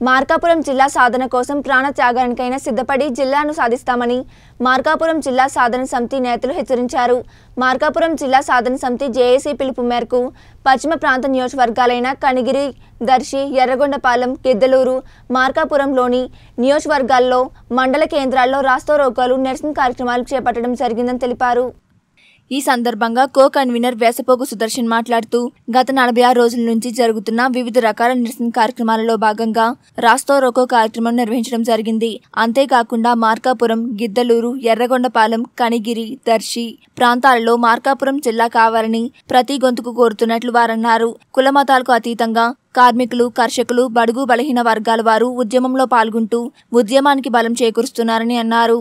మార్కాపురం జిల్లా సాధన కోసం ప్రాణ త్యాగానికైనా సిద్ధపడి జిల్లాను సాధిస్తామని మార్కాపురం జిల్లా సాధన సమితి నేతలు హెచ్చరించారు మార్కాపురం జిల్లా సాధన సమితి జేఏసీ పిలుపు మేరకు పశ్చిమ ప్రాంత నియోజకవర్గాలైన కనిగిరి దర్శి ఎర్రగొండపాలెం గిద్దలూరు మార్కాపురంలోని నియోజకవర్గాల్లో మండల కేంద్రాల్లో రాస్తోరోకోలు నిరసన కార్యక్రమాలు చేపట్టడం జరిగిందని తెలిపారు ఈ సందర్భంగా కో కన్వీనర్ వేసపోగు సుదర్శన్ మాట్లాడుతూ గత నలభై ఆరు రోజుల నుంచి జరుగుతున్న వివిధ రకాల నిరసన కార్యక్రమాలలో భాగంగా రాస్తో రోకో కార్యక్రమం నిర్వహించడం జరిగింది అంతేకాకుండా మార్కాపురం గిద్దలూరు ఎర్రగొండపాలెం కనిగిరి దర్శి ప్రాంతాలలో మార్కాపురం జిల్లా కావాలని ప్రతి గొంతుకు కోరుతున్నట్లు వారన్నారు కుల మతాలకు అతీతంగా కార్మికులు కర్షకులు బడుగు బలహీన వర్గాల వారు ఉద్యమంలో పాల్గొంటూ ఉద్యమానికి బలం చేకూరుస్తున్నారని అన్నారు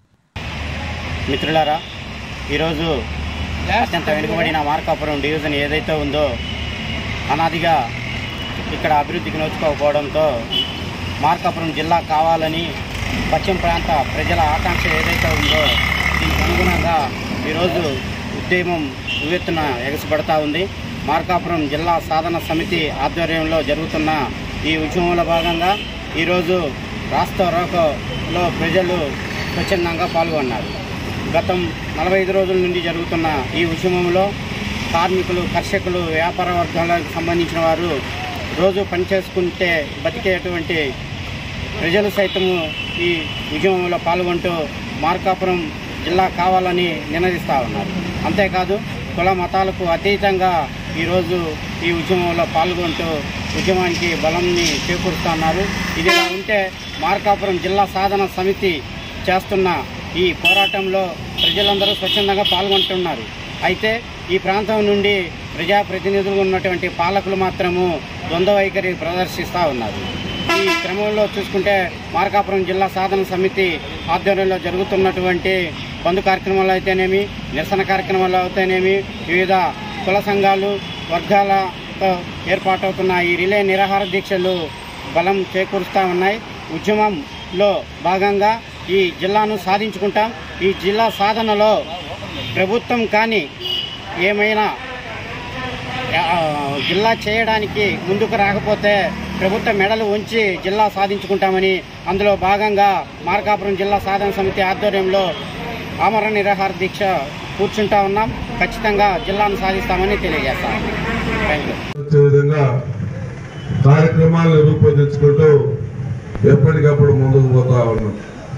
మిత్రులారా ఈరోజు అత్యంత వెనుకబడిన మార్కాపురం డివిజన్ ఏదైతే ఉందో అనాదిగా ఇక్కడ అభివృద్ధికి నోచుకోకపోవడంతో మార్కాపురం జిల్లా కావాలని పశ్చిమ ప్రాంత ప్రజల ఆకాంక్ష ఏదైతే ఉందో దీనికి అనుగుణంగా ఈరోజు ఉద్యమం ఉవ్వెత్తున ఎగసిపడతా ఉంది మార్కాపురం జిల్లా సాధన సమితి ఆధ్వర్యంలో జరుగుతున్న ఈ ఉద్యమంలో భాగంగా ఈరోజు రాష్ట్ర రోకోలో ప్రజలు స్వచ్ఛందంగా పాల్గొన్నారు గతం నలభై ఐదు రోజుల నుండి జరుగుతున్న ఈ ఉద్యమంలో కార్మికులు కర్షకులు వ్యాపార వర్గాలకు సంబంధించిన వారు రోజు పనిచేసుకుంటే బతికేటువంటి ప్రజలు సైతము ఈ ఉద్యమంలో పాల్గొంటూ మార్కాపురం జిల్లా కావాలని నినదిస్తూ ఉన్నారు అంతేకాదు కుల మతాలకు అతీతంగా ఈరోజు ఈ ఉద్యమంలో పాల్గొంటూ ఉద్యమానికి బలంని చేకూరుస్తున్నారు ఇది ఇలా ఉంటే మార్కాపురం జిల్లా సాధన సమితి చేస్తున్న ఈ పోరాటంలో ప్రజలందరూ స్వచ్ఛందంగా పాల్గొంటున్నారు అయితే ఈ ప్రాంతం నుండి ప్రజాప్రతినిధులు ఉన్నటువంటి పాలకులు మాత్రము ద్వంద్వ వైఖరి ప్రదర్శిస్తూ ఉన్నారు ఈ క్రమంలో చూసుకుంటే మార్కాపురం జిల్లా సాధన సమితి ఆధ్వర్యంలో జరుగుతున్నటువంటి బంధు కార్యక్రమాలు అయితేనేమి నిరసన కార్యక్రమాలు అయితేనేమి వివిధ కుల సంఘాలు వర్గాలతో ఏర్పాటవుతున్న ఈ రిలే నిరాహార దీక్షలు బలం చేకూరుస్తూ ఉన్నాయి ఉద్యమంలో భాగంగా ఈ జిల్లాను సాధించుకుంటాం ఈ జిల్లా సాధనలో ప్రభుత్వం కానీ ఏమైనా ఆ, జిల్లా చేయడానికి ముందుకు రాకపోతే ప్రభుత్వ మెడలు ఉంచి జిల్లా సాధించుకుంటామని అందులో భాగంగా మార్కాపురం జిల్లా సాధన సమితి ఆధ్వర్యంలో ఆమరణ నిరాహార దీక్ష కూర్చుంటా ఉన్నాం ఖచ్చితంగా జిల్లాను సాధిస్తామని తెలియజేస్తాం థ్యాంక్ యూ వచ్చే విధంగా కార్యక్రమాలను రూపొందించుకుంటూ ఎప్పటికప్పుడు ముందుకు పోతా ఉన్నాం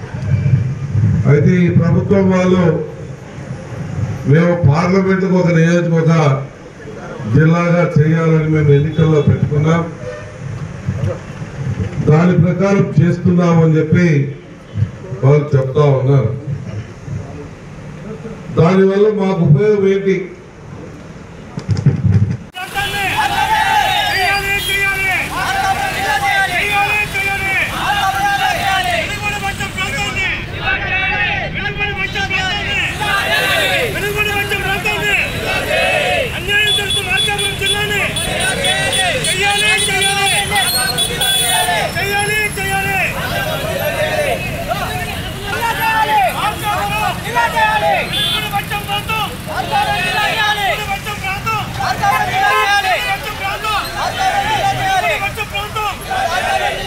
అయితే ఈ ప్రభుత్వం వాళ్ళు మేము పార్లమెంటుకు ఒక నియోజకవర్గ జిల్లాగా చేయాలని మేము ఎన్నికల్లో పెట్టుకున్నాం దాని ప్రకారం చేస్తున్నామని చెప్పి వాళ్ళు చెప్తా ఉన్నారు దానివల్ల మాకు ఉపయోగం ఏంటి చేయాలి చేయాలి చేయాలి చేయాలి వెలుగుబడి మంచం ప్రాంతాన్ని వెలుగుబడి మంచం ప్రాంతాన్ని వెలుగుబడి మంచం ప్రాంతాన్ని అన్యాయం జరుగుతున్న మార్కాపురం జిల్లాని చేయాలి చేయాలి చేయాలి చేయాలి వెలుగుబడి మంచం ప్రాంతం వెలుగుబడి మంచం ప్రాంతం వెలుగుబడి మంచం ప్రాంతం వెలుగుబడి మంచం ప్రాంతం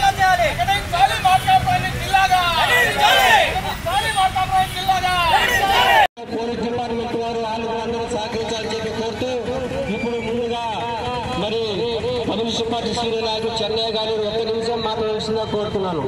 పోలీస్ డిపార్ట్మెంట్ వారు వాళ్ళు అందరూ సహకరించాలని చెప్పి కోరుతూ ఇప్పుడు ముందుగా మరి కమ్యూనిస్ట్ పార్టీ సీనియర్ నాయకులు చెన్నయ్య గారు ఒక్క నిమిషం మాట్లాడాల్సిందిగా కోరుతున్నాను